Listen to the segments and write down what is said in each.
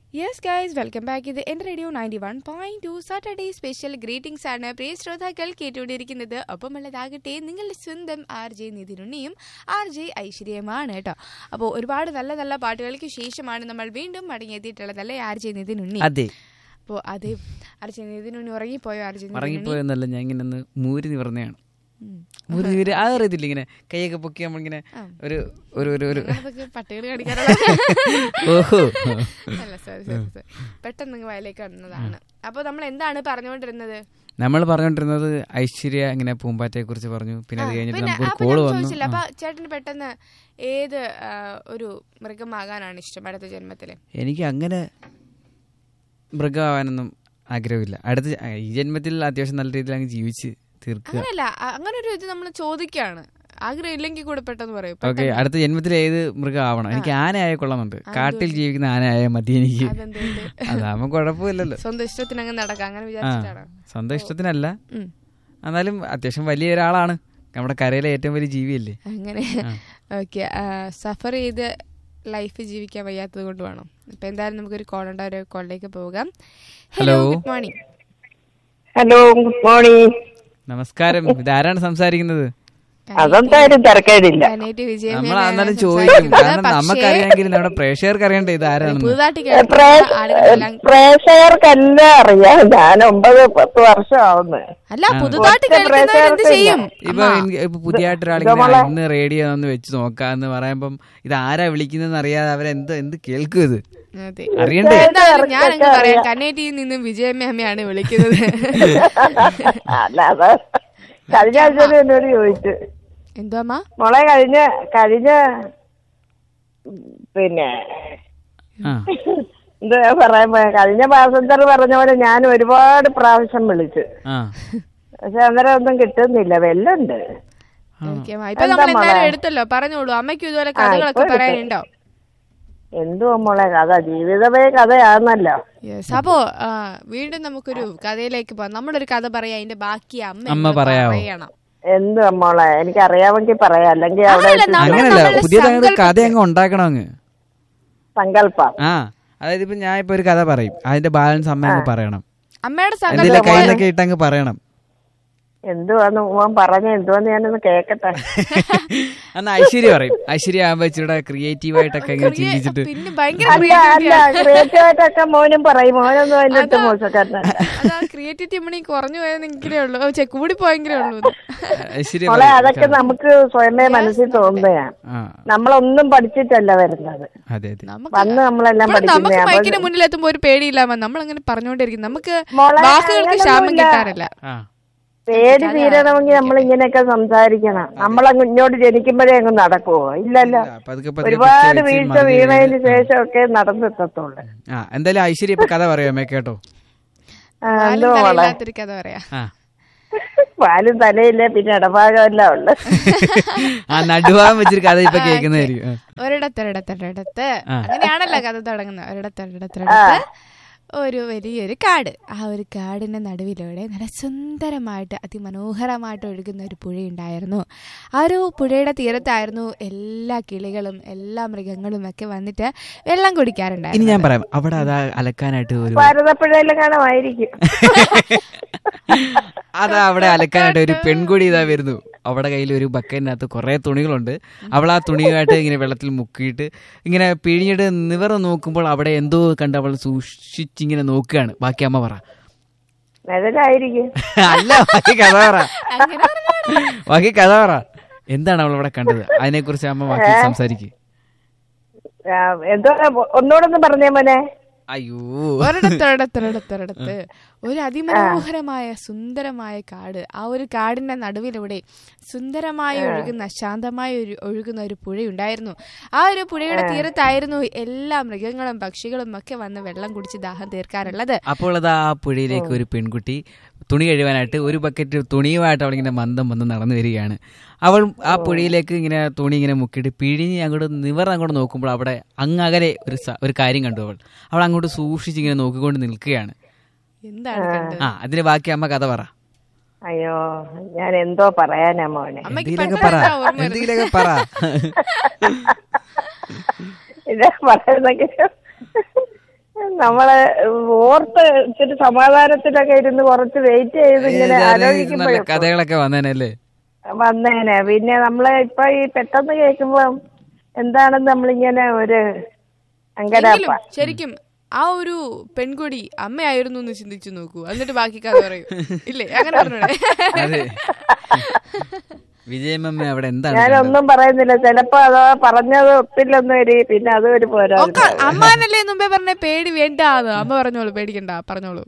Yes guys welcome back ഇത് എൻ്റെ radio ninety one point two Saturday special greetings ആണ് പ്രിയ ശ്രോതാക്കൾ കേട്ടുകൊണ്ടിരിക്കുന്നത് ഒപ്പമുള്ളതാകട്ടെ നിങ്ങളുടെ സ്വന്തം ആർ ജെ നിതിനുണ്ണിയും ആർ ജെ ഐശ്വര്യമാണ് കേട്ടോ അപ്പോൾ ഒരുപാട് നല്ല നല്ല പാട്ടുകൾക്ക് ശേഷമാണ് നമ്മൾ വീണ്ടും മടങ്ങിയെത്തിയിട്ടുള്ളത് അല്ലേ ആർ ജെ നിതിനുണ്ണി അതെ അപ്പോൾ അതെ ആർ ജെ നിതിനുണ്ണി ഉറങ്ങിപ്പോയോ ആർ ജെ നിതിനുണ്ണി മറങ്ങിപ്പോയെന്നല്ല ഞാൻ ഇങ്ങനെ ഒന്ന് മൂരി നിവർന്നതാണ് മൂരി നിവര് അതറിയത്തില്ല ഇങ്ങനെ കൈയൊക്കെ പൊക്കി നമ്മളിങ്ങനെ ഒരു ഒരു ഒരു ഒരു അതൊക്കെ പട്ടികൾ കടിക്കാറുള്ള ഓഹോ അല്ല സോറി സോറി സോറി പെട്ടെന്ന് നിങ്ങൾ വയലേക്ക് വന്നതാണ് അപ്പോൾ നമ്മൾ എന്താണ് പറഞ്ഞുകൊണ്ടിരുന്നത് നമ്മൾ പറഞ്ഞോണ്ടിരുന്നത് ഐശ്വര്യ ഇങ്ങനെ പൂമ്പാറ്റയെ കുറിച്ച് പറഞ്ഞു പിന്നെ അത് കഴിഞ്ഞിട്ട് പിന്നെ നമുക്കൊരു അപ്പൊ കോള് ഞാൻ വന്നു ചോദിച്ചില്ല അപ്പൊ ചേട്ടന് പെട്ടെന്ന് ഏത് ആ, ഒരു മൃഗമാകാനാണ് ഇഷ്ടം അടുത്ത ജന്മത്തില് എനിക്ക് അങ്ങനെ മൃഗമാവാനൊന്നും ആഗ്രഹമില്ല അടുത്ത ജ- ഈ ജന്മത്തിൽ അത്യാവശ്യം നല്ല രീതിയിൽ അങ്ങ് ജീവിച്ച് തീർക്കുക അങ്ങനെയല്ല അ- അങ്ങനെ ഒരു ഇത് നമ്മൾ ചോദിക്കാണ് ആഗ്രഹം ഇല്ലെങ്കിൽ കൂടെ പെട്ടെന്ന് പറയും ഓക്കെ അടുത്ത ജന്മത്തിൽ ഏത് മൃഗം ആവണം എനിക്ക് ആനയായ കൊള്ളാമെന്നുണ്ട് കാട്ടിൽ ജീവിക്കുന്ന ആനയായ മതി എനിക്ക് അതെന്തുകൊണ്ട് അതാവുമ്പോ കുഴപ്പമില്ലല്ലോ സ്വന്തം ഇഷ്ടത്തിന് അങ്ങ് നടക്കാം അങ്ങനെ ആ വിചാരിച്ചിട്ടാണ് സ്വന്തം ഇഷ്ടത്തിനല്ല ഉം. എന്നാലും അത്യാവശ്യം വലിയ ഒരാളാണ് നമ്മുടെ കരയിലെ ഏറ്റവും വലിയ ജീവിയല്ലേ അങ്ങനെ ഓക്കെ സഫർ ചെയ്ത് ലൈഫ് ജീവിക്കാൻ വയ്യാത്തത് കൊണ്ട് വേണം ഇപ്പൊ എന്തായാലും നമുക്കൊരു കോൾ ഉണ്ട് ഒരു കോളിലേക്ക് പോകാം hello Hello. Good morning hello good morning നമസ്കാരം ഇതാരാണ് സംസാരിക്കുന്നത് അതെന്തായാലും തിരക്കേടില്ല കനേറ്റ് വിജയം നമ്മൾ തന്നെയാണ് അന്നേരം ചോദിക്കും സംസാരിക്കുന്നത്. കാരണം പക്ഷേ, നമുക്കറിയാമെങ്കിൽ നമ്മുടെ പ്രേക്ഷകർക്ക് അറിയണ്ടേ ഇത് ആരാണെന്ന് പുതുതായിട്ട് കേൾക്കുന്ന ആളുകളെല്ലാം പ്രേക്ഷകർക്കെല്ലാം അറിയാം ഞാൻ ഒമ്പത് പത്ത് വർഷം ആവുന്നു അല്ല പുതുതായിട്ട് ഒറ്റ കേൾക്കുന്നവർ എന്ത് പ്രേക്ഷകർക്ക് ചെയ്യും ഇപ്പൊ എനിക്ക് ഇപ്പൊ പുതിയതായിട്ട് ഒരാളിങ്ങനെ ഇന്ന് റേഡിയോ ഒന്ന് വെച്ച് നോക്കാന്ന് പറയുമ്പം ഇത് ആരാ വിളിക്കുന്നതെന്ന് അറിയാതെ അവരെന്ത് എന്ത് കേൾക്കും ഇത് അതെ അറിയണ്ടേ എന്തായാലും ഞാൻ അങ്ങ് പറയാം കന്നേറ്റിയിൽ നിന്നും വിജയമ്മയാണ് വിളിക്കുന്നത് അല്ല അത് കഴിഞ്ഞ ആഴ്ച എന്നോട് ചോദിച്ചു എന്തോ അമ്മ മോളെ കഴിഞ്ഞ കഴിഞ്ഞ പിന്നെ ആ എന്താ പറയാൻ പോയ കഴിഞ്ഞ പാസഞ്ചർ പറഞ്ഞ പോലെ ഞാൻ ഒരുപാട് പ്രാവശ്യം വിളിച്ചു ആ പക്ഷെ അന്നേരം ഒന്നും കിട്ടുന്നില്ല വെല്ലുണ്ട് ഓക്കെ അമ്മ ഇപ്പൊ നമ്മൾ എന്തായാലും എടുത്തല്ലോ പറഞ്ഞോളൂ അമ്മയ്ക്കും ഇതുപോലെ കഥകളൊക്കെ ഇപ്പൊ പറയാനുണ്ടോ എന്തുവാ മോളെ കഥ ജീവിതമേ കഥയാന്നല്ലോ യെസ് അപ്പോ ആ, വീണ്ടും നമുക്കൊരു കഥയിലേക്ക് പോവാം നമ്മളൊരു കഥ പറയാം അതിന്റെ ബാക്കി അമ്മ അമ്മ എന്നോട് പറയാവോ? പറയണം എന്തുവാ മോളെ എനിക്ക് അറിയാമെങ്കിൽ പറയാം അല്ലെങ്കിൽ അവിടെ അങ്ങനെയല്ല, വെച്ച് നമ്മൾ- അങ്ങനല്ല നമ്മള് പുതിയതായ കഥ സങ്കല്പിച്ച്. അങ്ങ് ഉണ്ടാക്കണം അങ്ങ് സങ്കല്പം ആ അതായത് ഇപ്പൊ ഞാൻ ഇപ്പൊ ഒരു കഥ പറയും അതിന്റെ ബാലൻസ് അമ്മ അങ്ങ് പറയണം അമ്മയുടെ എന്തെങ്കിലും സങ്കല്പം കയ്യിലൊക്കെ ഇട്ടങ്ങ് പറയണം എന്തുവാന്ന് ഉമ്മാൻ പറഞ്ഞ എന്തുവാന്ന് ഞാനൊന്ന് കേക്കട്ടെ എന്നാ ഐശ്വര്യ പറയും ഐശ്വര്യ ആകുമ്പോ ഇച്ചിരി ക്രിയേറ്റീവ് ആയിട്ടൊക്കെ ഇങ്ങനെ ചിന്തിച്ചിട്ട് പിന്നെ ഭയങ്കര അല്ല അല്ല ക്രിയേറ്റീവായിട്ടൊക്കെ മോനും പറയും മോനൊന്നും അതിന്റെ അടുത്ത് മോശക്കാരനല്ല അതാ ക്രിയേറ്റിവിറ്റി മണി കുറഞ്ഞു പോയെന്നെങ്കിലേ ഉള്ളൂ ഓ, ഛെ, കൂടി പോയെങ്കിലേ ഉള്ളൂ ഇത്. ഐശ്വര്യ മോളെ പറയും അതൊക്കെ നമുക്ക് സ്വയമേ മനസ്സിൽ തോന്നുകയാണ് ആ നമ്മളൊന്നും പഠിച്ചിട്ടല്ല വരുന്നത് അതെ അതെ നമുക്ക് വന്ന് നമ്മളെല്ലാം ഇപ്പോൾ നമുക്ക് പഠിക്കുന്നതാണ് മൈക്കിന് മുന്നിൽ എത്തുമ്പോ ഒരു പേടിയില്ലാമ നമ്മൾ അങ്ങനെ പറഞ്ഞുകൊണ്ടിരിക്കും നമുക്ക് മോളെ, വാക്കുകൾക്ക് ക്ഷാമം അങ്ങനൊന്നുമില്ല. കിട്ടാറില്ല ആ പേടി തീരണമെങ്കിൽ നമ്മൾ ഇങ്ങനെയൊക്കെ സംസാരിക്കണം നമ്മളങ്ങ് ഇങ്ങോട്ട് ജനിക്കുമ്പോഴേ അങ്ങ് നടക്കുവോ ഇല്ലല്ലോ പതുക്കെ പതുക്കെ ഒരുപാട് പിടിച്ച് വീഴ്ച മറിഞ്ഞ് വീണതിന് ശേഷമൊക്കെ നടന്നെത്തത്തുള്ളു ആ എന്തായാലും ഐശ്വര്യ ഇപ്പൊ കഥ പറയാമേ കേട്ടോ ആ, പാലും എന്തോ മോളെ തലയില്ലാത്തൊരു കഥ പറയാ ആ പാലും തലയില്ല പിന്നെ ഇടഭാഗമെല്ലാം ഉണ്ട് ആ നടുവാൻ വെച്ചൊരു കഥ ഇപ്പൊ കേൾക്കുന്നതായിരിക്കും ആ. ഒരിടത്തൊരിടത്തൊരിടത്ത് ആ. അങ്ങനെയാണല്ലോ കഥ തുടങ്ങുന്നത് ഒരിടത്തൊരിടത്തൊരിടത്ത് ഒരു വലിയൊരു കാട് ആ ഒരു കാടിന്റെ നടുവിലൂടെ നല്ല സുന്ദരമായിട്ട് അതിമനോഹരമായിട്ട് ഒഴുകുന്ന ഒരു പുഴയുണ്ടായിരുന്നു ആ ഒരു പുഴയുടെ തീരത്തായിരുന്നു എല്ലാ കിളികളും എല്ലാ മൃഗങ്ങളും ഒക്കെ വന്നിട്ട് വെള്ളം ഇനി കുടിക്കാറുണ്ടായിരുന്നു ഞാൻ പറയാം അവിടെ അതാ അലക്കാനായിട്ട് ഒരു ഭാരതപ്പുഴയിലും കാണാമായിരിക്കും അതാ അവിടെ അലക്കാനായിട്ട് ഒരു പെൺകുടി ഇതാ വരുന്നു അവിടെ കയ്യിൽ ഒരു ബക്കറ്റിനകത്ത് കുറെ തുണികളുണ്ട് അവൾ ആ തുണിയായിട്ട് ഇങ്ങനെ വെള്ളത്തിൽ മുക്കിയിട്ട് ഇങ്ങനെ പിഴിഞ്ഞിട്ട് നിവർ നോക്കുമ്പോൾ അവിടെ എന്തോ കണ്ട് അവൾ സൂക്ഷിച്ചിങ്ങനെ നോക്കുകയാണ് ബാക്കി അമ്മ പറ നിഴലായിരിക്കും അല്ല ബാക്കി കഥ പറ അങ്ങനെ പറഞ്ഞാണ്. ബാക്കി കഥ പറ എന്താണ് അവൾ അവിടെ കണ്ടത് അതിനെക്കുറിച്ച് അമ്മ ബാക്കി സംസാരിക്കും ആ, എന്തോ ഒന്നുകൂടെ പറഞ്ഞേ മോനെ അയ്യോ ഒരിടത്തൊരിടത്തൊരിടത്തൊരിടത്ത് ഒരു അതിമനോഹരമായ സുന്ദരമായ കാട് ആ ഒരു കാടിന്റെ നടുവിലൂടെ സുന്ദരമായി ഒഴുകുന്ന ശാന്തമായി ഒരു ഒഴുകുന്ന ഒരു പുഴയുണ്ടായിരുന്നു ആ ഒരു പുഴയുടെ തീരത്തായിരുന്നു എല്ലാ മൃഗങ്ങളും പക്ഷികളും ഒക്കെ വന്ന് വെള്ളം കുടിച്ച് ദാഹം തീർക്കാറുള്ളത് അപ്പോൾ അതാ ആ പുഴയിലേക്ക് ഒരു പെൺകുട്ടി തുണി കഴുകാനായിട്ട് ഒരു ബക്കറ്റ് തുണിയുമായിട്ട് അവൾ ഇങ്ങനെ മന്ദം വന്ന് നടന്നു വരികയാണ് അവൾ ആ പുഴയിലേക്ക് ഇങ്ങനെ തുണി ഇങ്ങനെ മുക്കിയിട്ട് പിഴിഞ്ഞ് അങ്ങോട്ട് നിവർ അങ്ങോട്ട് നോക്കുമ്പോൾ അവിടെ അങ്ങകലെ ഒരു സ- ഒരു കാര്യം കണ്ടു അവൾ അവൾ അങ്ങോട്ട് സൂക്ഷിച്ച് ഇങ്ങനെ നോക്കിക്കൊണ്ട് നിൽക്കുകയാണ് എന്താണ് കണ്ടത് ആ അതിന് ബാക്കി അമ്മ കഥ പറ അയ്യോ ഞാൻ എന്തോ പറയാനാ മോനെ അമ്മയ്ക്ക് എന്തെങ്കിലുമൊക്കെ പറ പെട്ടെന്ന് ഓർമ്മ വരുന്നത്. എന്തെങ്കിലുമൊക്കെ പറ ഇത് പറയുന്നെങ്കിലും നമ്മള് ഓർത്ത് ഇച്ചിരി സമാധാനത്തിലൊക്കെ ഇരുന്ന് കുറച്ച് വെയിറ്റ് ചെയ്ത് ഇങ്ങനെ നല്ല ആലോചിക്കുമ്പോഴേ കഥകളൊക്കെ വന്നേനല്ലേ വന്നേനെ പിന്നെ നമ്മള് ഇപ്പൊ ഈ പെട്ടെന്ന് കേൾക്കുമ്പോ എന്താണെന്ന് നമ്മളിങ്ങനെ ഒരു അങ്കരാപ്പ എങ്കിലും ശരിക്കും ആ ഒരു പെൺകുടി അമ്മയായിരുന്നു എന്ന് ചിന്തിച്ചു നോക്കൂ എന്നിട്ട് ബാക്കി കഥ പറയൂ ഇല്ലേ അങ്ങനെ പറഞ്ഞൂടെ അതെ വിജയമ്മ അവിടെ എന്താണ് കണ്ടത്? ഞാനൊന്നും പറയുന്നില്ല ചിലപ്പോ അതാ പറഞ്ഞത് ഒത്തില്ലെന്ന് വരി പിന്നെ അത് ഒരു പോരാ ഒക്കെ അമ്മാനല്ലേ മുമ്പേ പറഞ്ഞ പേടി വേണ്ടാന്ന് അമ്മ പറഞ്ഞോളൂ പേടിക്കണ്ട പറഞ്ഞോളൂ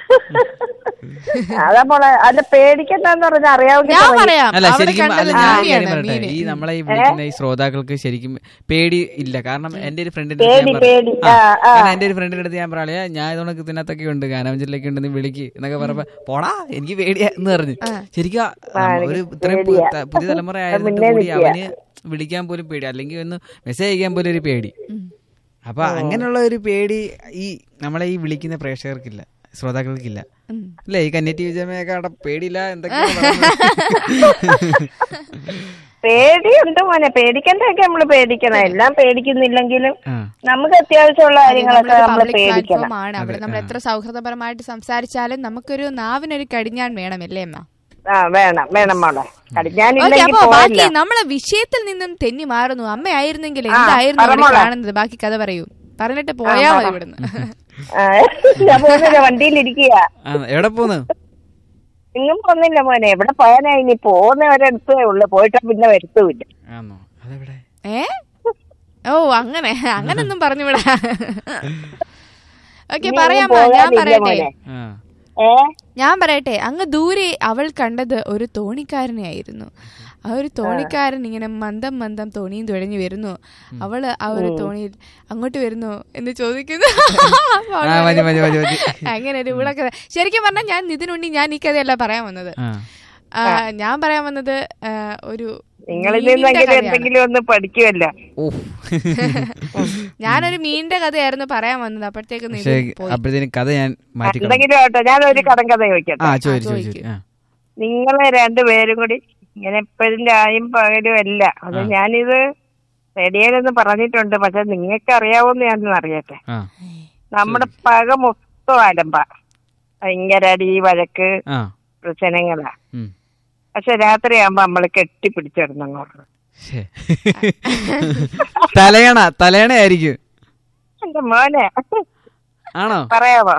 അതാ മോളെ അല്ല പേടിക്കണ്ടെന്ന് പറഞ്ഞാൽ അറിയാവുന്ന ഞാൻ പറയാം അല്ല അവിടെ ശരിക്കും കണ്ടത് അല്ല ഞാൻ ഒരു കാര്യം മീനെയാണ്, പറയട്ടെ മീന്. ഈ നമ്മളെ ഈ വിളിക്കുന്ന ഈ ശ്രോതാക്കൾക്ക് ശരിക്കും പേടി ഇല്ല കാരണം എന്റെ ഒരു ഫ്രണ്ടിന്റെ പേടി പേടി ആ ആ കാരണം എന്റെ ഒരു ഫ്രണ്ടിന്റെ അടുത്ത് ഞാൻ പറയാ ഞാൻ ഇതുകൊണ്ട് ഇതിനകത്തൊക്കെ ഉണ്ട് ഗാനാമഞ്ചലിലൊക്കെ ഉണ്ട് നീ വിളിക്ക് എന്നൊക്കെ പറഞ്ഞപ്പോ പോടാ എനിക്ക് പേടിയാ എന്ന് പറഞ്ഞു ശരിക്കും ആ, ഒരു ഇത്രയും പു- ത- പുതിയ തലമുറ ആയതുകൊണ്ട് കൂടി അവന് വിളിക്കാൻ പോലും പേടി അല്ലെങ്കിൽ ഒന്ന് മെസ്സേജ് അയക്കാൻ പോലും ഒരു പേടി അപ്പൊ അങ്ങനെയുള്ള ഒരു പേടി ഈ നമ്മളെ ഈ വിളിക്കുന്ന പ്രേക്ഷകർക്കില്ല ശ്രോതാക്കൾക്കില്ല അല്ലേ ഈ കന്നറ്റി വിജയമൊക്കെ അവിടെ പേടിയില്ല എന്തൊക്കെയാ പേടിയുണ്ട് മോനെ പേടിക്കണ്ടൊക്കെ നമ്മള് പേടിക്കണം എല്ലാം പേടിക്കുന്നില്ലെങ്കിലും ആ നമുക്ക് അത്യാവശ്യമുള്ള കാര്യങ്ങളൊക്കെ നമ്മളൊരു നമ്മൾ പബ്ലിക് പേടിക്കണം പ്ലാറ്റ്ഫോം ആണ് അവിടെ നമ്മൾ എത്ര സൗഹൃദപരമായിട്ട് സംസാരിച്ചാലും നമുക്കൊരു നാവിനൊരു കടിഞ്ഞാൻ വേണം അല്ലേ അമ്മ ആ വേണം വേണം മോളെ ഓക്കെ കടിഞ്ഞാനില്ലെങ്കിൽ അപ്പൊ ബാക്കി പോവില്ല നമ്മളെ വിഷയത്തിൽ നിന്നും തെന്നി മാറുന്നു അമ്മയായിരുന്നെങ്കിൽ എന്തായിരുന്നു അവിടെ പറ മോളെ. കാണുന്നത് ബാക്കി കഥ പറയൂ പറഞ്ഞിട്ട് പോയാ മതി ഇവിടുന്ന് ആ, ഞാൻ പോകുന്നില്ല വണ്ടിയിലിരിക്കുക ആ എവിടെ പോന്ന് എങ്ങും പോകുന്നില്ല മോനെ എവിടെ പോയാനാ ഇനി പോകുന്ന ഒരിടത്തേ ഉള്ളു പോയിട്ട് പിന്നെ വരുത്തുമില്ല ആണോ അതെവിടെ ഏ ഓ അങ്ങനെ അങ്ങനൊന്നും പറഞ്ഞുവിടാ ഓക്കെ ഇനി പറയാമോ ഒന്നും ഞാൻ പോകാനില്ല പറയട്ടെ മോനെ. ആ ഏ ഞാൻ പറയട്ടെ അങ്ങ് ദൂരെ അവൾ കണ്ടത് ഒരു തോണിക്കാരനെ ആയിരുന്നു ആ ഒരു തോണിക്കാരൻ ഇങ്ങനെ മന്ദം മന്ദം തോണിയും തുഴഞ്ഞു വരുന്നു അവള് ആ ഒരു തോണിയിൽ അങ്ങോട്ട് വരുന്നു എന്ന് ചോദിക്കുന്നു അപ്പൊ അവള് ആ മതി മതി മതി മതി അങ്ങനെ ഒരു വിളക്കഥ ശരിക്കും പറഞ്ഞാൽ ഞാൻ നിതിനുണ്ണി ഞാൻ ഈ കഥയല്ല പറയാൻ വന്നത് ആ ആ, ഞാൻ പറയാൻ വന്നത് ആ, ഒരു നിങ്ങളിൽ മീനിന്റെ നിന്നെങ്കിലും കഥയാണ്. എന്തെങ്കിലും ഒന്ന് പഠിക്കുമല്ലോ ഓ ഞാനൊരു മീനിന്റെ കഥയായിരുന്നു പറയാൻ വന്നത് അപ്പോഴത്തേക്ക് പക്ഷേ നിതിൻ പോയി അപ്പോഴത്തേനും കഥ ഞാൻ മാറ്റിക്കളഞ്ഞു എന്തെങ്കിലും ആവട്ടെ ഞാൻ ഒരു കടം കഥ ചോദിക്കട്ടെ ആ ചോദിച്ചു ചോദിക്ക്. ചോദിച്ചു ആ നിങ്ങള് രണ്ടുപേരും കൂടി ഇങ്ങനെ എപ്പോഴും രായും പകലും അല്ല അത് ഞാനിത് റേഡിയോയിലൊന്ന് പറഞ്ഞിട്ടുണ്ട് പക്ഷെ നിങ്ങൾക്ക് അറിയാവോന്ന് ഞാനൊന്ന് അറിയട്ടെ ആ നമ്മുടെ പക മൊത്തം അലമ്പ ഭയങ്കര അടി വഴക്ക് ആ പ്രശ്നങ്ങളാ ഉം. പക്ഷെ രാത്രിയാകുമ്പോ നമ്മള് കെട്ടിപ്പിടിച്ചിരുന്നങ്ങോട്ട് ശ്ശേ. തലയണ തലയണ ആയിരിക്കും എന്റെ മോനെ ആണോ പറയാമോ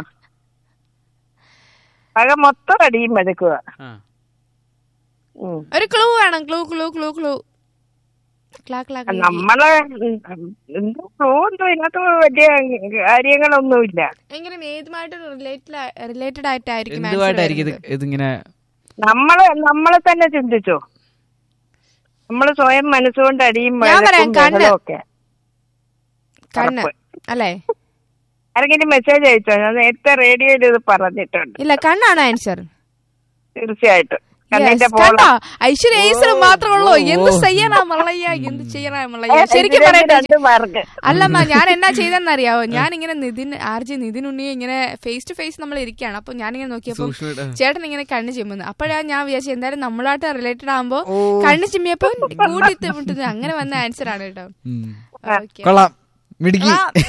പക മൊത്തം അടിയും വഴക്കുക ആ ഉം. ഒരു ക്ലൂ വേണം ക്ലൂ ക്ലൂ ക്ലൂ ക്ലൂ ക്ലാ ക്ലാ ക്ലൂ. നമ്മള് എന്തോ ഫ്ലോ എന്തോ ഇതിനകത്ത് വലിയ കാര്യങ്ങളൊന്നുമില്ല എങ്ങനെ ഏതുമായിട്ട് റിലേറ്റഡ് റിലേറ്റഡ് ആയിട്ടായിരിക്കും answer എന്തുമായിട്ടായിരിക്കും ഇത് വരുന്നത്? ഇതിങ്ങനെ നമ്മള് നമ്മളെ തന്നെ ചിന്തിച്ചോ നമ്മള് സ്വയം മനസ്സുകൊണ്ട് അടിയും ഞാൻ പറയാം, വഴക്കും കണ്ണ്. ബഹളവും ഒക്കെ കണ്ണ് ഉറപ്പ്. അല്ലേ ആരെങ്കിലും മെസ്സേജ് അയച്ചോ ഞാൻ നേരത്തെ റേഡിയോയിൽ ഇത് പറഞ്ഞിട്ടുണ്ട് ഇല്ല കണ്ണാണ് ആൻസർ തീർച്ചയായിട്ടും കണ്ണിന്റെ പോള കണ്ടോ ഐശ്വര്യ ഐശ്വര്യം മാത്രമേ ഉള്ളൂ എന്ത് ചെയ്യാനാ മള്ളയ്യ എന്ത് ചെയ്യാനാ മള്ളയ്യ ശരിക്കും പറയട്ടെ രണ്ട് മാർക്ക് അല്ലമ്മ ഞാൻ എന്നാ ചെയ്തെന്നറിയാവോ ഞാൻ ഇങ്ങനെ നിതിൻ ആർ ജെ നിതിൻ ഉണ്ണിയെ ഇങ്ങനെ ഫേസ് ടു ഫേസ് നമ്മൾ ഇരിക്കുകയാണ് അപ്പൊ ഞാനിങ്ങനെ നോക്കിയപ്പോ സൂക്ഷ്മ ചേട്ടൻ ചേട്ടൻ ഇങ്ങനെ കണ്ണ് ചിമ്മുന്നു അപ്പോഴാണ് ഞാൻ വിചാരിച്ചു എന്തായാലും നമ്മളായിട്ട് റിലേറ്റഡ് ആകുമ്പോ കണ്ണ് ചിമ്മിയപ്പോ കൂട്ടി മുട്ടുന്നു അങ്ങനെ വന്ന ആൻസർ ആണ് കേട്ടോ ഓക്കെ കൊള്ളാം മിടുക്കി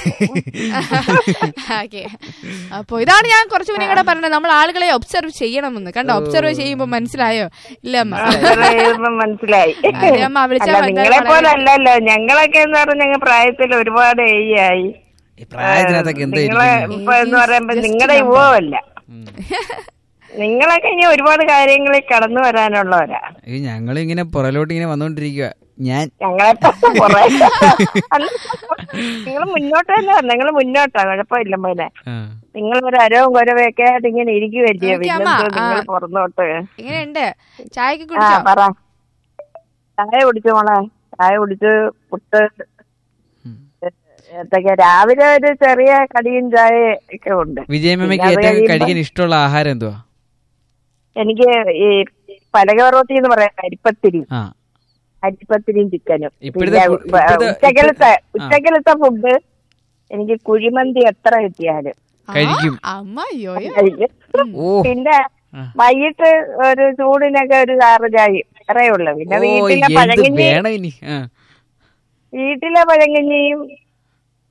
ഓക്കെ അപ്പൊ ഇതാണ് ഞാൻ കുറച്ച് മുന്നേ കൂടെ പറഞ്ഞത് നമ്മൾ ആളുകളെ ഒബ്സർവ് ചെയ്യണമെന്ന് കണ്ടോ ഒബ്സർവ് ചെയ്യുമ്പോ മനസ്സിലായോ ഇല്ല അമ്മ ഇതൊക്കെ മനസ്സിലായി അതെ, അമ്മ വിളിച്ചാ അല്ല വന്നാൽ നിങ്ങളെ വളരെ- പോലെ അല്ലല്ലോ ഞങ്ങളൊക്കെ എന്ന് പറഞ്ഞ ഞങ്ങൾ പ്രായത്തിൽ ഒരുപാട് ഏജ് ആയി ഈ പ്രായത്തിനകത്തൊക്കെ എന്താ നിങ്ങളെ ഇരിക്കുന്നത്? ഇപ്പൊ എന്ന് പറയുമ്പോ നിങ്ങളുടെ യുവമല്ല ഉം. നിങ്ങളൊക്കെ ഇനി ഒരുപാട് കാര്യങ്ങളിൽ കടന്നു വരാനുള്ളവരാ ഈ ഞങ്ങൾ ഇങ്ങനെ പുറലോട്ട് ഇങ്ങനെ വന്നോണ്ടിരിക്കുക ഞാൻ ഞങ്ങളെ നിങ്ങൾ മുന്നോട്ട് തന്നെ നിങ്ങൾ മുന്നോട്ടാ കുഴപ്പമില്ല മോനെ ആ. നിങ്ങൾ ഒരു അരവും കുരവൊക്കെ ആയിട്ട് ഇങ്ങനെ ഇരിക്കുവല്ലേ ഓക്കേ, അമ്മ. പിന്നെന്തോ നിങ്ങൾ ആ. പുറന്നോട്ട് എങ്ങനെയുണ്ട് ചായക്ക് ആ കുടിച്ചോ പറ ചായ കുടിച്ചു മോളെ ചായ കുടിച്ച് പുട്ട് ഉം. ഏത്തക്ക രാവിലെ ഒരു ചെറിയ കടിയും ചായ ഒക്കെ ഉണ്ട് വിജയമ്മയ്ക്ക് പിന്നെ അത് ഏറ്റവും കഴിയുമ്പോ കഴിക്കാൻ ഇഷ്ടമുള്ള ആഹാരം എന്തുവാ എനിക്ക് ഈ പലകറോത്തി എന്ന് പറയാം അരിപ്പത്തിരി ആ അരിപ്പത്തിരിയും ചിക്കനും ഇപ്പോഴത്തെ പിന്നെ ഫു- ഇപ്പോഴത്തെ- ഉച്ചക്കലത്തെ ഇപ്പ- ആ. ഉച്ചക്കലത്തെ ഫുഡ് എനിക്ക് കുഴിമന്തി എത്ര കിട്ടിയാലും കഴിക്കും ആ, അമ്മ അയ്യോയോ കഴിക്കും ഓ പിന്നെ ആ. വൈകിട്ട് ഒരു ചൂടിനൊക്കെ ഒരു ചാറ് ചായയും അത്രേ ഉള്ളൂ പിന്നെ ഓ വീട്ടിലെ എന്ത് പഴങ്കഞ്ഞി വേണം ഇനി ആ വീട്ടിലെ പഴങ്കഞ്ഞിയും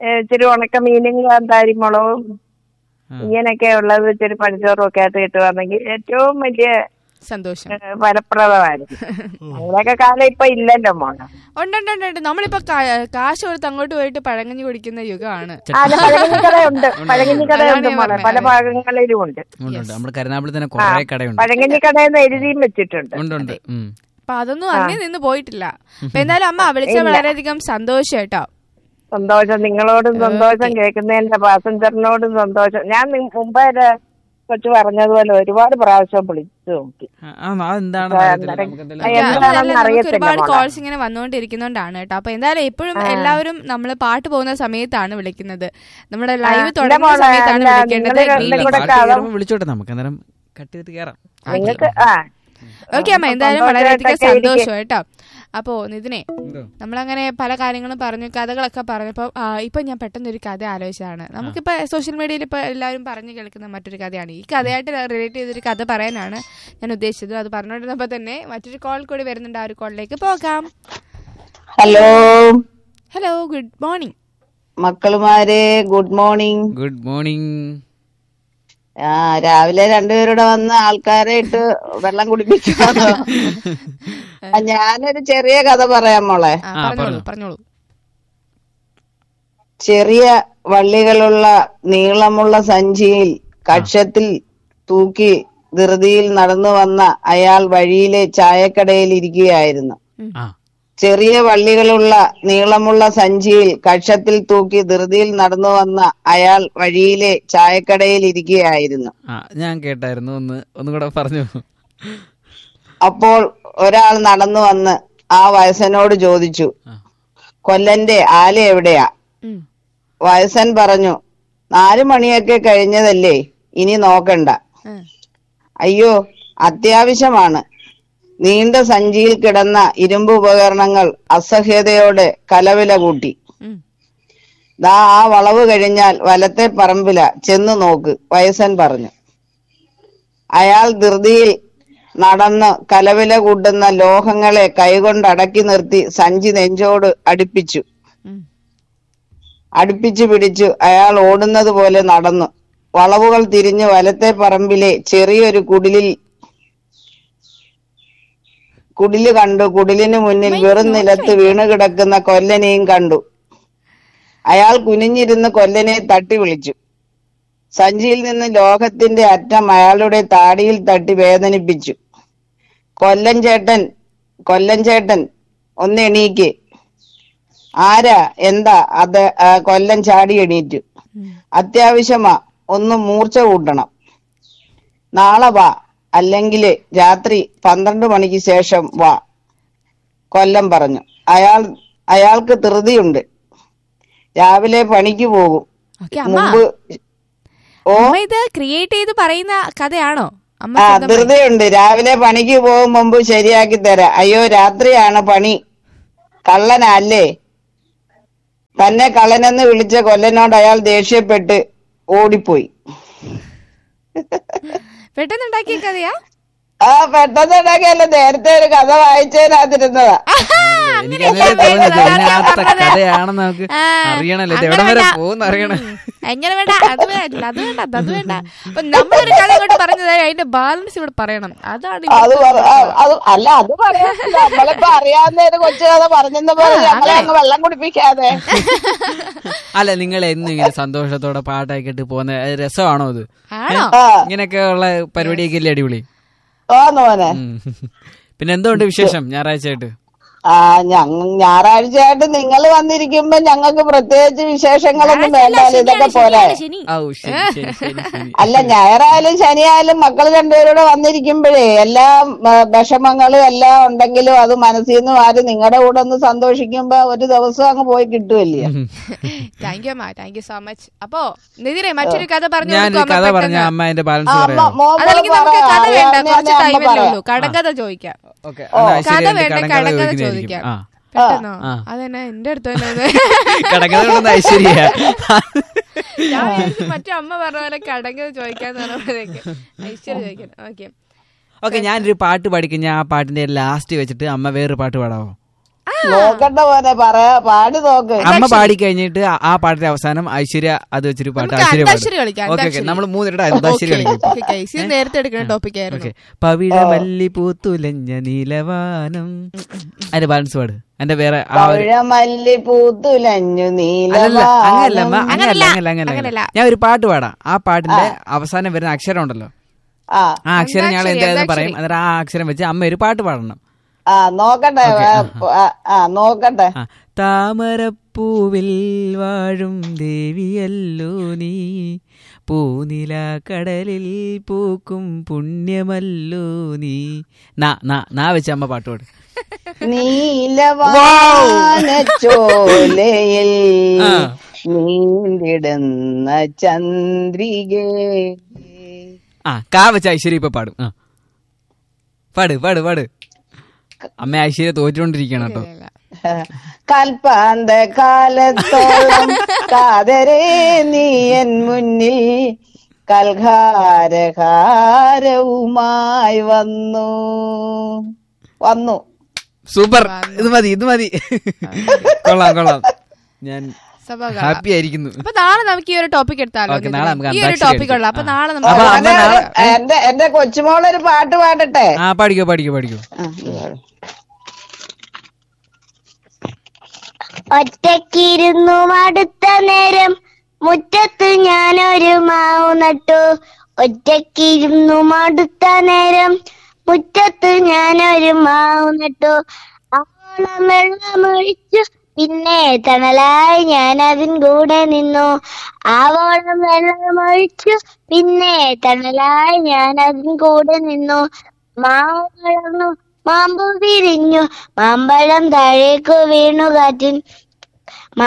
ഏ, ഇച്ചിരി ഉണക്ക മീനും കാന്താരിമുളകും ഇങ്ങനെയൊക്കെ ഉള്ളത് ഇച്ചിരി പണിച്ചോറും ഒക്കെ ആയിട്ട് കിട്ടുവാണെങ്കിൽ ഏറ്റവും വലിയ സന്തോഷം ഏ, ഫലപ്രദമായിരുന്നു അങ്ങനെയൊക്കെ കാലം ഇപ്പൊ ഇല്ലല്ലോ മോളെ ഉണ്ട് ഉണ്ട് ഉണ്ട്, ഉണ്ട് നമ്മളിപ്പോ കാ- കാശ് കൊടുത്ത് അങ്ങോട്ട് പോയിട്ട് പഴങ്ങഞ്ഞു കുടിക്കുന്ന യുഗമാണ് അല്ല പഴകഞ്ഞിക്കടയുണ്ട് പഴകഞ്ഞിക്കടയുണ്ട് അതാണ് ഞാൻ മോളെ പല പറഞ്ഞത്. ഭാഗങ്ങളിലും ഉണ്ട് ഉണ്ട് ഉണ്ട് നമ്മുടെ കരുനാപ്പിൽ തന്നെ കുറെ കടയുണ്ട് പഴകഞ്ഞിക്കടയെന്ന് എഴുതിയും വെച്ചിട്ടുണ്ട് ഉണ്ട് ഉണ്ട് ഉം. അപ്പൊ അതൊന്നും അങ്ങനെ നിന്ന് പോയിട്ടില്ല അപ്പൊ എന്തായാലും അമ്മ വിളിച്ച വളരെയധികം സന്തോഷം കേട്ടോ സന്തോഷം നിങ്ങളോടും സന്തോഷം കേൾക്കുന്നതിന്റെ പാസഞ്ചറിനോടും സന്തോഷം ഞാൻ നി- മുമ്പേ ഒരു കൊച്ചു പറഞ്ഞതുപോലെ ഒരുപാട് പ്രാവശ്യം വിളിച്ചു നോക്കി ആ, ആ, അതെന്താണെന്ന് അറിയത്തില്ല. നമുക്ക് എന്തെങ്കിലും ആ, എന്താണെന്ന് അതല്ല, നമുക്ക് അറിയത്തില്ല ഒരുപാട് മോളെ. കോൾസ് ഇങ്ങനെ വന്നുകൊണ്ടിരിക്കുന്നോണ്ടാണ് കേട്ടോ അപ്പൊ എന്തായാലും എപ്പോഴും എല്ലാവരും നമ്മൾ പാട്ട് പോകുന്ന സമയത്താണ് വിളിക്കുന്നത് നമ്മുടെ ലൈവ് ഇല്ല തുടങ്ങുന്ന മോളെ, സമയത്താണ് അല്ല, വിളിക്കേണ്ടത് നിങ്ങള് ഇല്ല, രണ്ടും കൂടെ പാട്ട് കഥ- കേറുമ്പോ വിളിച്ചോട്ടെ നമുക്ക് അന്നേരം കട്ട് ചെയ്തിട്ട് കയറാം നിങ്ങൾക്ക് ആ ഓക്കെ അമ്മ എന്തായാലും വളരെയധികം സന്തോഷമായിട്ടൊക്കെ ഇരിക്ക്. സന്തോഷം കേട്ടോ അപ്പോ നിതിനെ എന്തോ? നമ്മളങ്ങനെ പല കാര്യങ്ങളും പറഞ്ഞു കഥകളൊക്കെ പറഞ്ഞപ്പോൾ ഇപ്പൊ ഞാൻ പെട്ടെന്ന് ഒരു കഥ ആലോചിച്ചതാണ് നമുക്കിപ്പോ സോഷ്യൽ മീഡിയയിൽ ഇപ്പൊ എല്ലാവരും പറഞ്ഞു കേൾക്കുന്ന മറ്റൊരു കഥയാണ് ഈ കഥയായിട്ട് റിലേറ്റ് ചെയ്തൊരു കഥ പറയാനാണ് ഞാൻ ഉദ്ദേശിച്ചത് അത് പറഞ്ഞുകൊണ്ടിരുന്നപ്പോ തന്നെ മറ്റൊരു കോൾ കൂടി വരുന്നുണ്ട് ആ ഒരു കോളിലേക്ക് പോകാം ഹലോ ഹലോ ഗുഡ് മോർണിംഗ് മക്കളുമാരെ ഗുഡ് മോർണിംഗ് ഗുഡ് മോർണിംഗ് ആ രാവിലെ രണ്ടുപേരുടെ വന്ന് ആൾക്കാരെ ഇട്ട് വെള്ളം കുടിപ്പിക്കാന്നോ ആ, ഞാനൊരു ചെറിയ കഥ പറയാം മോളെ ആ ആ, പറഞ്ഞോളൂ പറഞ്ഞോ. പറഞ്ഞോളൂ ചെറിയ വള്ളികളുള്ള നീളമുള്ള സഞ്ചിയിൽ കക്ഷത്തിൽ തൂക്കി ധൃതിയിൽ നടന്നു വന്ന അയാൾ വഴിയിലെ ചായക്കടയിൽ ഇരിക്കുകയായിരുന്നു ആ ചെറിയ വള്ളികളുള്ള നീളമുള്ള സഞ്ചിയിൽ കക്ഷത്തിൽ തൂക്കി ധൃതിയിൽ നടന്നു വന്ന അയാൾ വഴിയിലെ ചായക്കടയിൽ ഇരിക്കുകയായിരുന്നു ആ ഞാൻ കേട്ടായിരുന്നു ഒന്ന് ഒന്നുകൂടെ പറഞ്ഞു അപ്പോൾ ഒരാൾ നടന്നു വന്ന് ആ വയസ്സനോട് ചോദിച്ചു ആ. കൊല്ലന്റെ ആല എവിടെയാ ഉം. വയസ്സൻ പറഞ്ഞു നാലു മണിയൊക്കെ കഴിഞ്ഞതല്ലേ ഇനി നോക്കണ്ട ആ. അയ്യോ അത്യാവശ്യമാണ് നീണ്ട സഞ്ചിയിൽ കിടന്ന ഇരുമ്പ് ഉപകരണങ്ങൾ അസഹ്യതയോടെ കലവില കൂട്ടി ഉം. ദാ ആ വളവ് കഴിഞ്ഞാൽ വലത്തെ പറമ്പില ചെന്ന് നോക്ക് വയസ്സൻ പറഞ്ഞു അയാൾ ധൃതിയിൽ നടന്ന് കലവില കൂട്ടുന്ന ലോഹങ്ങളെ കൈകൊണ്ട് അടക്കി നിർത്തി സഞ്ചി നെഞ്ചോട് അടുപ്പിച്ചു ഉം. അടുപ്പിച്ചു പിടിച്ചു അയാൾ ഓടുന്നത് പോലെ നടന്നു വളവുകൾ തിരിഞ്ഞ് വലത്തെ പറമ്പിലെ ചെറിയൊരു കുടിലിൽ കുടില് കണ്ടു കുടിലിന് മുന്നിൽ വെറും നിലത്ത് വീണു കിടക്കുന്ന കൊല്ലനെയും കണ്ടു അയാൾ കുനിഞ്ഞിരുന്ന് കൊല്ലനെ തട്ടി വിളിച്ചു സഞ്ചിയിൽ നിന്ന് ലോഹത്തിന്റെ അറ്റം അയാളുടെ താടിയിൽ തട്ടി വേദനിപ്പിച്ചു കൊല്ലൻ ചേട്ടൻ കൊല്ലൻ ചേട്ടൻ ഒന്ന് എണീക്ക് ആരാ എന്താ അത് ആ, കൊല്ലൻ ചാടി എണീറ്റു അത്യാവശ്യമാ ഒന്ന് മൂർച്ച കൂട്ടണം നാളെ വാ അല്ലെങ്കിൽ രാത്രി പന്ത്രണ്ട് മണിക്ക് ശേഷം വാ കൊല്ലം പറഞ്ഞു അയാൾ അയാൾക്ക് ധൃതിയുണ്ട് രാവിലെ പണിക്ക് പോകും ഓക്കെ അമ്മ മുമ്പ് ഓ അമ്മ ഇത് ക്രിയേറ്റ് ചെയ്ത് പറയുന്ന കഥയാണോ അമ്മ ആ സ്വന്തമായി- ധൃതിയുണ്ട് രാവിലെ പണിക്ക് പോകും മുമ്പ് ശരിയാക്കി തരാം അയ്യോ രാത്രിയാണ് പണി കള്ളനല്ലേ തന്നെ കള്ളനെന്ന് വിളിച്ച കൊല്ലനോട് അയാൾ ദേഷ്യപ്പെട്ട് ഓടിപ്പോയി പെട്ടെന്നുണ്ടാക്കിയ കഥയാ ആ പെട്ടെന്ന് ഉണ്ടാക്കിയല്ല നേരത്തെ ഒരു കഥ വായിച്ചതിനകത്തിരുന്നതാ എനിക്ക് അങ്ങനെ തോന്നുന്നത് ഇതിനകത്തെ കഥയാണെന്ന് നമുക്ക് ആ, അറിയണല്ലോ ഇത് അങ്ങനെ എവിടം വരെ വേണ്ട. പോകുന്ന അറിയണം ഉം. അങ്ങനെ വേണ്ട അത് വേണ്ട അത് വേണ്ട അത് വേണ്ട അപ്പൊ നമ്മളൊരു കഥ കൊണ്ട് പറഞ്ഞത് അതിന്റെ ബാലൻസ് ഇവിടെ പറയണം അതാണ് അത് ഇവിടുത്തെ പറ- ആ, അത് അല്ല അത് പറയാനില്ല നമ്മളിപ്പോ അറിയാവുന്ന ഒരു കൊച്ചു കഥ പറഞ്ഞെന്ന് പറഞ്ഞ് ഞങ്ങളെ അങ്ങ് വെള്ളം കുടിപ്പിക്കാതെ അല്ല നിങ്ങൾ എന്നും ഇങ്ങനെ സന്തോഷത്തോടെ പാട്ടൊക്കെ ഇട്ട് പോകുന്ന അത് രസമാണോ അത് ആണോ ആ ഇങ്ങനെയൊക്കെ ഉള്ള പരിപാടിയൊക്കെ അല്ലേ അടിപൊളി ഓന്ന് മോനെ ഉം. പിന്നെ എന്തുകൊണ്ട് വിശേഷം ഞായറാഴ്ച ആയിട്ട് ആ ഞങ്ങ ഞായറാഴ്ചയായിട്ട് നിങ്ങൾ വന്നിരിക്കുമ്പോ ഞങ്ങൾക്ക് പ്രത്യേകിച്ച് വിശേഷങ്ങളൊന്നും വേണ്ടാലും ഇതൊക്കെ പോരെ ശനി ഔ ശരി ശരി ശരി ശരി അല്ല ഞായറായാലും ശനിയായാലും മക്കൾ രണ്ടുപേരൂടെ വന്നിരിക്കുമ്പോഴേ എല്ലാം ആ, വിഷമങ്ങളും എല്ലാം ഉണ്ടെങ്കിലും അത് മനസ്സിൽ നിന്ന് മാറി നിങ്ങളുടെ കൂടെ ഒന്ന് സന്തോഷിക്കുമ്പോ ഒരു ദിവസം അങ്ങ് പോയി കിട്ടുമല്ലേ താങ്ക് യു അമ്മ താങ്ക് യു സോ മച്ച് അപ്പോ നിതിരെ മറ്റൊരു കഥ പറഞ്ഞു ഞാൻ കൊടുക്കൂ, കഥ അമ്മ പറഞ്ഞ പെട്ടെന്ന്. അമ്മ അതിന്റെ ബാലൻസ് അമ്മ പറയാം മോൻ അതല്ലെങ്കിൽ നമുക്ക് പറയാം. കഥ വേണ്ട അറിയാവുന്ന കുറച്ച് ഞാൻ ടൈമല്ലേ പറയാം. ഉള്ളൂ കടങ്കഥ ചോദിക്കാം ഓക്കെ കഥ വേണ്ട കടങ്കഥ ചോദിക്കാം ചോദിക്കാം ആ പെട്ടെന്നോ ആ. അതെന്നെ എന്റെ അടുത്ത് തന്നെ കടക്കഥ കൊണ്ടൊന്നും ഐശ്വര്യ ഞാൻ വിചാരിച്ചു മറ്റേ അമ്മ പറഞ്ഞ പോലെ കടങ്കഥ ചോദിക്കാന്ന് പറഞ്ഞപ്പോഴേക്ക് ഐശ്വര്യ ചോദിക്കാൻ ഓക്കെ ഓക്കെ ഞാനൊരു പാട്ട് പഠിക്കും ഞാൻ ആ പാട്ടിന്റെ ലാസ്റ്റ് വെച്ചിട്ട് അമ്മ വേറൊരു പാട്ട് പാടാവോ നോക്കട്ടെ പോലെ പറയാ പാടി നോക്ക് അമ്മ പാടി കഴിഞ്ഞിട്ട് ആ- ആ പാട്ടിന്റെ അവസാനം ഐശ്വര്യ അത് വെച്ചൊരു പാട്ട് നമുക്ക് ഐശ്വര്യ അന്താക്ഷരി കളിക്കാം, ഓക്കെ ഓക്കെ അന്താക്ഷരി. നമ്മൾ മൂന്നിട്ട് അന്താശ്ശേരി കളിക്കും ഓക്കെ ഗൈസ് ഇത് നേരത്തെ എടുക്കുന്ന ടോപ്പിക് ആയിരുന്നു ഓക്കെ പവിഴ മല്ലി പൂത്തുലഞ്ഞ നീലവാനം അതിന്റെ ബാലൻസ് പാട് എന്റെ വേറെ ആ ഒരു പഴമല്ലി പൂത്തുലഞ്ഞു അല്ലല്ല അങ്ങനല്ല അമ്മ, നീലവാനം അങ്ങനല്ല അങ്ങനല്ല അങ്ങനല്ല അങ്ങനല്ല. ഞാൻ ഒരു പാട്ട് പാടാം ആ പാട്ടിന്റെ അവസാനം വരുന്ന അക്ഷരം ഉണ്ടല്ലോ ആ ആ അക്ഷരം ഞാൻ അന്താക്ഷരി, എന്തായാലും അന്താക്ഷരി. പറയും എന്നിട്ട് ആ അക്ഷരം വെച്ച് അമ്മ ഒരു പാട്ട് പാടണം ആ നോക്കട്ടെ ആ, ആ നോക്കട്ടെ ആ താമരപ്പൂവിൽ വാഴും ദേവിയല്ലോ നീ പൂനില കടലിൽ പൂക്കും പുണ്യമല്ലോ നീ നാ നാ നാ വെച്ച് അമ്മ പാട്ട് പാടും നീലവാന ചോലയിൽ ആ. നീണ്ടിടുന്ന ചന്ദ്രികേ ആ കാ വെച്ച് ഐശ്വര്യ ഇപ്പൊ പാടും ആ പാട് പാട് പാട് അമ്മ ഐശ്വര്യ തോറ്റുകൊണ്ടിരിക്കണം കേട്ടോ കൽപ്പാന്ത കാലത്തോളം കാതരേ നീ എൻ മുന്നിൽ കൽഹാരഹാരവുമായി വന്നു വന്നു സൂപ്പർ ഇത് മതി ഇത് മതി കൊള്ളാം കൊള്ളാം ഞാൻ സഭ ഹാപ്പി ആയിരിക്കുന്നു അപ്പൊ നാളെ നമുക്ക് ഈ ഒരു ടോപ്പിക് എടുത്താലോ ഓക്കേ, നാളെ നമുക്ക് ഈ ഒരു അന്താക്ഷരി ടോപ്പിക് ഉള്ള അപ്പൊ കളിക്കാം. നാളെ അപ്പൊ നമുക്ക് അമ്മ നാളെ- എന്റെ എന്റെ കൊച്ചുമോളൊരു പാട്ട് പാടട്ടെ ആ പാടിക്കോ പാടിക്കോ പാടിക്കോ ആ, ഇത് പാട്. ഒറ്റക്കിരുന്നു മടുത്ത നേരം മുറ്റത്ത് ഞാനൊരു മാവ് നട്ടു ഒറ്റക്കിരുന്നു മടുത്ത നേരം മുറ്റത്ത് ഞാനൊരു മാവ് നട്ടു ആവോളം വെള്ളമൊഴിച്ചു പിന്നെ തണലായി ഞാൻ അതിൻ കൂടെ നിന്നു ആവോളം വെള്ളമൊഴിച്ചു പിന്നെ തണലായി ഞാൻ അതിൻ കൂടെ നിന്നു മാവ് വളർന്നു മാമ്പു വിരിഞ്ഞു മാമ്പഴം താഴേക്കു വീണു കാറ്റിൻ